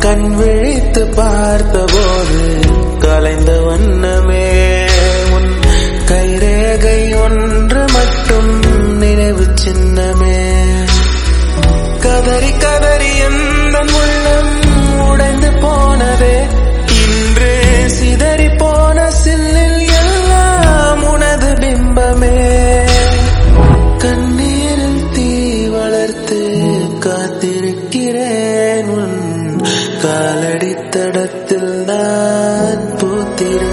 கண் விழித்து பார்த்தபோது கலைந்த வண்ணமே உன் கைரேகை ஒன்று மட்டும் நினைவு சின்னமே கதறி கதறி எந்த உள்ளம் உடைந்து போனதே இன்று சிதறி போன சில்லில் எல்லாம் உனது பிம்பமே கண்ணீரில் தீ வளர்த்து காத்திருக்கிறேன் உன் காலடி தடத்தில் நான் பூத்திருக்கிறேன்